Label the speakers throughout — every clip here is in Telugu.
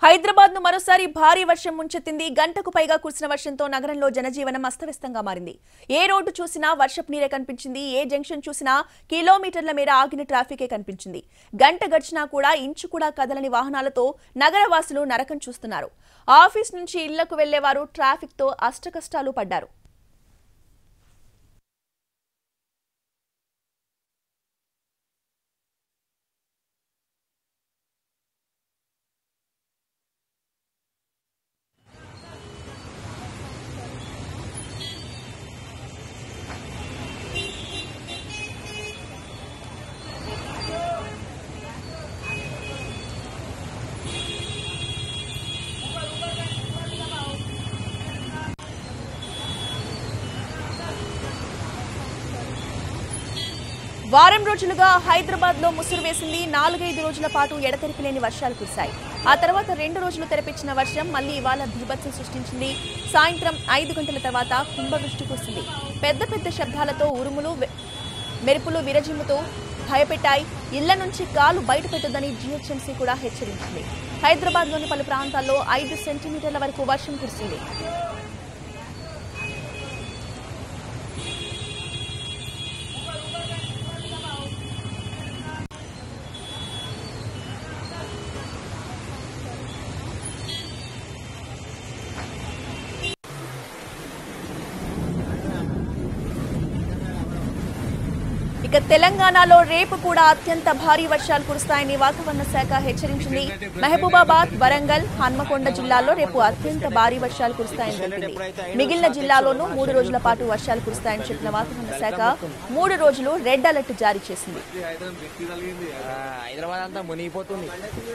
Speaker 1: హైదరాబాద్ ను మరోసారి భారీ వర్షం ముంచెత్తింది గంటకు పైగా కురిసిన వర్షంతో నగరంలో జనజీవనం అస్తవ్యస్తంగా మారింది ఏ రోడ్డు చూసినా వర్షపు నీరే కనిపించింది ఏ జంక్షన్ చూసినా కిలోమీటర్ల మేర ఆగిన ట్రాఫికే కనిపించింది గంట గడిచినా కూడా ఇంచు కూడా కదలని వాహనాలతో నగరవాసులు నరకం చూస్తున్నారు ఆఫీస్ నుంచి ఇళ్లకు వెళ్లేవారు ట్రాఫిక్ తో అష్టకష్టాలు పడ్డారు వారం రోజులుగా హైదరాబాద్ లో ముసురు వేసింది నాలుగైదు రోజుల పాటు ఎడతెరిపి లేని వర్షాలు కురిశాయి ఆ తర్వాత రెండు రోజులు తెరపించిన వర్షం మళ్లీ ఇవాళ బీభత్సం సృష్టించింది సాయంత్రం ఐదు గంటల తర్వాత కుంభవృష్టి కురిసింది పెద్ద పెద్ద శబ్దాలతో ఉరుములు వె- మెరుపులు విరజిమ్ముతూ భయపెట్టాయి ఇళ్ల నుంచి కాలు బయట పెట్టొద్దని జీహెచ్ఎంసీ కూడా హెచ్చరించింది హైదరాబాద్ లోని పలు ప్రాంతాల్లో ఐదు సెంటీమీటర్ల వరకు వర్షం కురిసింది ఇక తెలంగాణలో రేపు కూడా అత్యంత భారీ వర్షాలు కురుస్తాయని వాతావరణ శాఖ హెచ్చరించింది మహబూబాబాద్ వరంగల్ హన్మకొండ జిల్లాల్లో రేపు అత్యంత భారీ వర్షాలు కురుస్తాయని తెలిపింది మిగిలిన జిల్లాల్లోనూ మూడు రోజుల పాటు వర్షాలు కురుస్తాయని చెప్పిన వాతావరణ శాఖ మూడు రోజులు రెడ్ అలర్ట్ జారీ చేసింది
Speaker 2: ఆ, హైదరాబాద్ అంతా మునిగిపోతుంది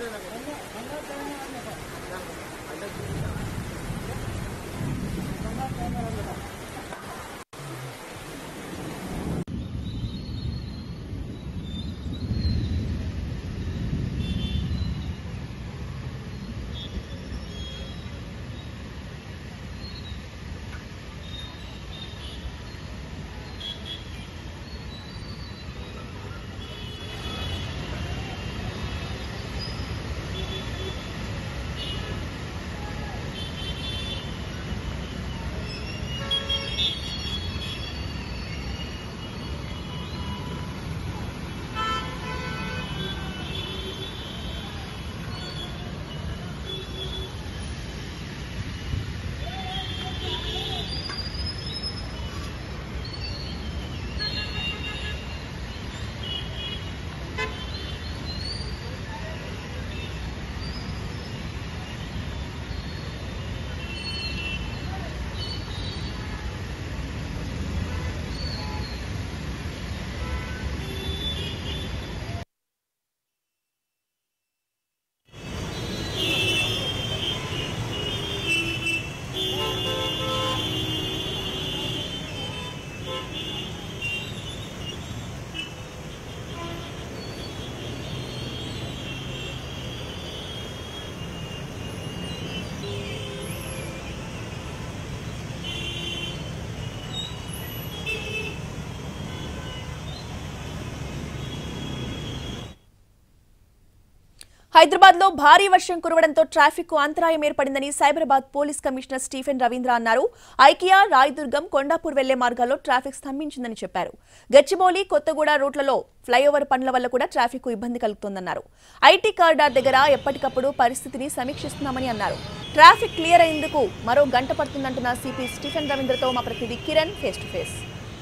Speaker 1: హైదరాబాద్ లో భారీ వర్షం కురవడంతో ట్రాఫిక్ కు అంతరాయం ఏర్పడిందని Cyberabad police commissioner Stephen Ravindra అన్నారు ఐకియా రాయదుర్గం కొండాపూర్ వెళ్లే మార్గాల్లో ట్రాఫిక్ స్తంభించిందని చెప్పారు గచ్చిబౌలి కొత్తగూడ రూట్లలో ఫ్లైఓవర్ పనుల వల్ల కూడా ట్రాఫిక్ కు ఇబ్బంది కలుగుతోందన్నారు ఐటీ కారిడార్ దగ్గర ఎప్పటికప్పుడు పరిస్థితిని సమీక్షిస్తున్నామని అన్నారు ట్రాఫిక్ క్లియర్ అయ్యేందుకు మరో గంట పడుతుందంటున్న సిపి స్టీఫెన్ రవీంద్రతో మా ప్రతినిధి Kiran face to face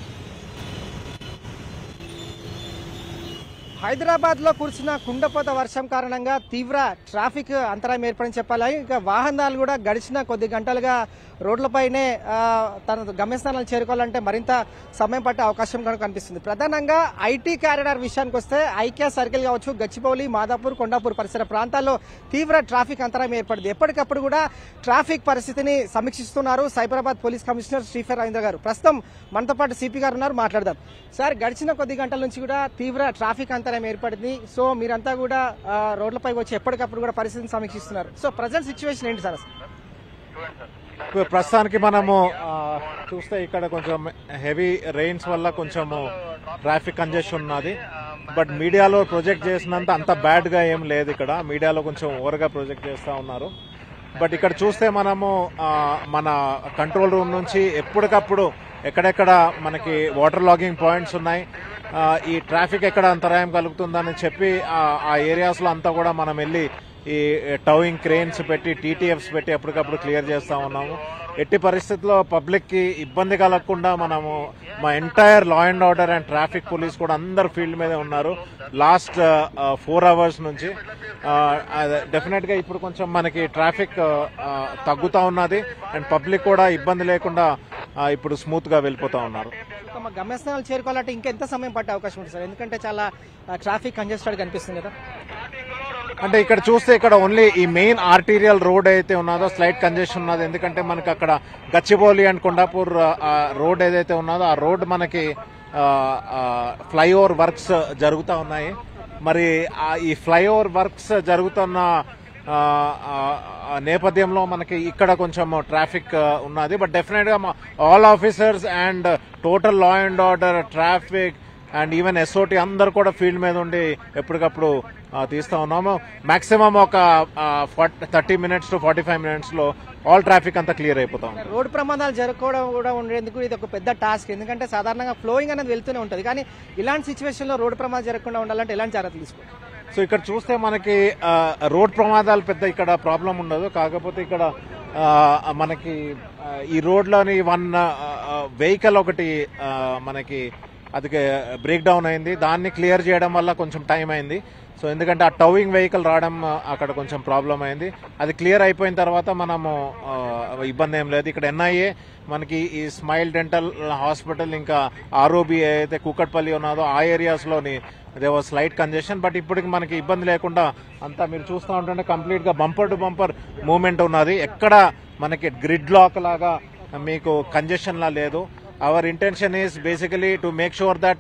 Speaker 3: Hyderabad లో కురిసిన కుండపోత వర్షం కారణంగా తీవ్ర ట్రాఫిక్ అంతరాయం ఏర్పడని చెప్పాలి ఇంకా వాహనాలు కూడా గడిచిన కొద్ది గంటలుగా రోడ్లపైనే ఆ, తన గమ్యస్థానాలు చేరుకోవాలంటే మరింత సమయం పట్టే అవకాశం కనుక కనిపిస్తుంది ప్రధానంగా ఐటీ కారిడార్ విషయానికి వస్తే ఐక్య సర్కిల్ కావచ్చు గచ్చిబౌలి మాదాపూర్ కొండాపూర్ పరిసర ప్రాంతాల్లో తీవ్ర ట్రాఫిక్ అంతరాయం ఏర్పడింది ఎప్పటికప్పుడు కూడా ట్రాఫిక్ పరిస్థితిని సమీక్షిస్తున్నారు సైబరాబాద్ పోలీస్ కమిషనర్ శ్రీఫర్ రవీంద్ర గారు ప్రస్తుతం మనతో పాటు సిపి గారు ఉన్నారు మాట్లాడదాం సార్ గడిచిన కొద్ది గంటల నుంచి కూడా తీవ్ర ట్రాఫిక్ అంతరాయం ఏర్పడింది సో మీరంతా కూడా ఆ, రోడ్లపై వచ్చి ఎప్పటికప్పుడు కూడా పరిస్థితిని సమీక్షిస్తున్నారు సో ప్రజెంట్ సిచ్యువేషన్ ఏంటి సార్ అసలు
Speaker 4: ఇప్పుడు ప్రస్తుతానికి మనము ఆ, చూస్తే ఇక్కడ కొంచెం హెవీ రెయిన్స్ వల్ల కొంచెము ట్రాఫిక్ కంజెషన్ ఉన్నది బట్ మీడియాలో ప్రొజెక్ట్ చేసినంత అంత బ్యాడ్ గా ఏం లేదు ఇక్కడ మీడియాలో కొంచెం ఓవర్గా ప్రొజెక్ట్ చేస్తూ ఉన్నారు బట్ ఇక్కడ చూస్తే మనము ఆ, మన కంట్రోల్ రూమ్ నుంచి ఎప్పటికప్పుడు ఎక్కడెక్కడ మనకి వాటర్ లాగింగ్ పాయింట్స్ ఉన్నాయి ఆ, ఈ ట్రాఫిక్ ఎక్కడ అంతరాయం కలుగుతుందని చెప్పి ఆ, ఆ ఏరియాస్ లో అంతా కూడా మనం వెళ్ళి ఈ టౌయింగ్ క్రెయిన్స్ పెట్టి టీటీఎఫ్స్ పెట్టి ఎప్పటికప్పుడు క్లియర్ చేస్తా ఉన్నాము ఎట్టి పరిస్థితుల్లో పబ్లిక్ కి ఇబ్బంది కలగకుండా మనము మా entire law and order and traffic police కూడా అందరు ఫీల్డ్ మీదే ఉన్నారు లాస్ట్ ఫోర్ అవర్స్ నుంచి డెఫినెట్ గా ఇప్పుడు కొంచెం మనకి ట్రాఫిక్ తగ్గుతా ఉన్నది అండ్ పబ్లిక్ కూడా ఇబ్బంది లేకుండా ఆ, ఇప్పుడు స్మూత్ గా వెళ్ళిపోతా ఉన్నారు
Speaker 3: తమ గమ్యస్థానాలు చేరుకోవాలంటే ఇంకా ఎంత సమయం పట్టే అవకాశం ఉంటుంది సార్ ఎందుకంటే చాలా ట్రాఫిక్ కంజెస్టెడ్ కనిపిస్తుంది కదా
Speaker 4: అంటే ఇక్కడ చూస్తే ఇక్కడ ఓన్లీ ఈ మెయిన్ ఆర్టీరియల్ రోడ్ అయితే ఉన్నదో స్లైట్ కంజెషన్ ఉన్నది ఎందుకంటే మనకి అక్కడ గచ్చిబౌలి అండ్ కొండాపూర్ ఆ, రోడ్ ఏదైతే ఉన్నదో ఆ రోడ్ మనకి ఫ్లైఓవర్ వర్క్స్ జరుగుతూ ఉన్నాయి మరి ఆ ఈ ఫ్లైఓవర్ వర్క్స్ జరుగుతున్న ఆ, ఆ, ఆ నేపథ్యంలో మనకి ఇక్కడ కొంచెం ట్రాఫిక్ ఉన్నది బట్ డెఫినెట్ గా all officers and total law and order traffic and even SOT అందరు కూడా ఫీల్డ్ మీద ఉండి ఎప్పటికప్పుడు ఆ, తీస్తా ఉన్నాము మాక్సిమం ఒక thirty minutes to forty five minutes లో ఆల్ ట్రాఫిక్ అంతా క్లియర్ అయిపోతాం
Speaker 3: రోడ్ ప్రమాదాలు జరగకపోవడం కూడా ఉండేందుకు ఇది ఒక పెద్ద టాస్క్ ఎందుకంటే సాధారణంగా ఫ్లోయింగ్ అనేది వెళ్తూనే ఉంటుంది కానీ ఇలాంటి సిచ్యువేషన్ లో రోడ్ ప్రమాదం జరగకుండా ఉండాలంటే ఎలాంటి జాగ్రత్తలు తీసుకోవాలి
Speaker 4: సో ఇక్కడ చూస్తే మనకి ఆ, రోడ్ ప్రమాదాలు పెద్ద ఇక్కడ ప్రాబ్లం ఉండదు కాకపోతే ఇక్కడ ఆ, మనకి ఆ, ఈ రోడ్లోని వన్ వెహికల్ ఒకటి ఆ, మనకి అది బ్రేక్ డౌన్ అయింది దాన్ని క్లియర్ చేయడం వల్ల కొంచెం టైం అయింది సో ఎందుకంటే ఆ టౌయింగ్ వెహికల్ రావడం ఆ, అక్కడ కొంచెం ప్రాబ్లం అయింది అది క్లియర్ అయిపోయిన తర్వాత మనము ఆ, ఇబ్బంది ఏం లేదు ఇక్కడ ఎన్ఐఏ మనకి ఈ స్మైల్ డెంటల్ హాస్పిటల్ ఇంకా ఆర్ఓబి అయితే కూకట్పల్లి ఉన్నదో ఆ ఏరియాస్లోని they was slight congestion but ఇప్పటికి మనకి ఇబ్బంది లేకుండా అంతా మీరు చూస్తూ ఉంటుంటే కంప్లీట్ గా బంపర్ టు బంపర్ మూవ్మెంట్ ఉన్నది ఎక్కడ మనకి గ్రిడ్ లాక్ లాగా మీకు కంజెషన్ లా లేదు our intention is basically to make sure that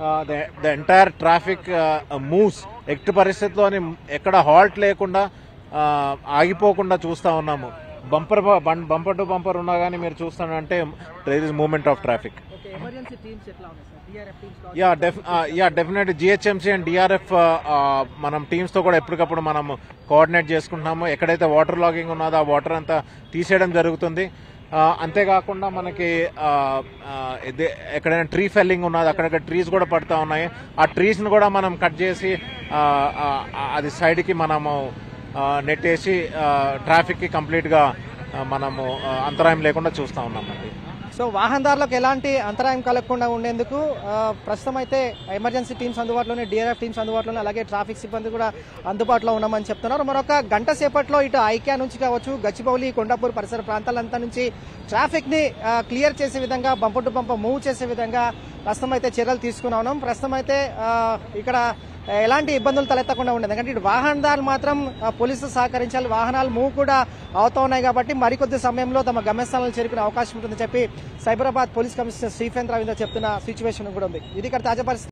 Speaker 4: the entire traffic moves ఎట్టి పరిస్థితిలోని ఎక్కడ హాల్ట్ లేకుండా uh, ఆగిపోకుండా చూస్తా ఉన్నాము బంపర్ బంపర్ టు బంపర్ ఉన్నా కానీ మీరు చూస్తానంటే there is movement of traffic
Speaker 3: emergency teams ఎట్లా ఉన్నాయి sir DRF teams
Speaker 4: yeah def yeah definite GHMC and DRF మనం టీమ్స్ తో కూడా ఎప్పటికప్పుడు మనం కోఆర్డినేట్ చేసుకుంటున్నాము ఎక్కడైతే వాటర్ లాగింగ్ ఉన్నదో ఆ వాటర్ అంతా తీసేయడం జరుగుతుంది ఆ, అంతేకాకుండా మనకి ఆ, ఆ, ఇదే- ఎక్కడైనా ట్రీ ఫెల్లింగ్ ఉన్నది అక్కడక్కడ ట్రీస్ కూడా పడతా ఉన్నాయి ఆ ట్రీస్ ని కూడా మనం కట్ చేసి ఆ, ఆ, ఆ, అది సైడ్ కి మనము ఆ, నెట్టేసి ట్రాఫిక్ కి కంప్లీట్ గా ఆ, మనము ఆ, అంతరాయం లేకుండా చూస్తా ఉన్నామండి
Speaker 3: సో వాహనదారులకు ఎలాంటి అంతరాయం కలగకుండా ఉండేందుకు ఆ, ప్రస్తుతం అయితే ఎమర్జెన్సీ టీమ్స్ అందుబాటులోనే డిఆర్ఎఫ్ టీమ్స్ అందుబాటులోనే అలాగే ట్రాఫిక్ సిబ్బంది కూడా అందుబాటులో ఉన్నామని చెప్తున్నారు మరొక గంట సేపట్లో ఇటు ఐక్యా నుంచి కావచ్చు గచ్చిబౌలి కొండాపూర్ పరిసర ప్రాంతాలంతా నుంచి ట్రాఫిక్ ని ఆ, క్లియర్ చేసే విధంగా బంపర్ టు బంపర్ మూవ్ చేసే విధంగా ప్రస్తుతం అయితే చర్యలు తీసుకున్నా ఉన్నాం ప్రస్తుతం అయితే ఆ, ఇక్కడ ఎలాంటి ఇబ్బందులు తలెత్తకుండా ఉండదు ఎందుకంటే ఇటు వాహనదారులు మాత్రం ఆ, పోలీసులు సహకరించాలి వాహనాలు మూవ్ కూడా అవుతా ఉన్నాయి కాబట్టి మరికొద్ది సమయంలో తమ గమ్యస్థానాలు చేరుకునే అవకాశం ఉంటుందని చెప్పి సైబరాబాద్ పోలీస్ కమిషనర్ శ్రీఫేంద్ర రవీంద్ర చెప్తున్న సిచ్యువేషన్ కూడా ఉంది ఇది ఇక్కడ తాజా పరిస్థితి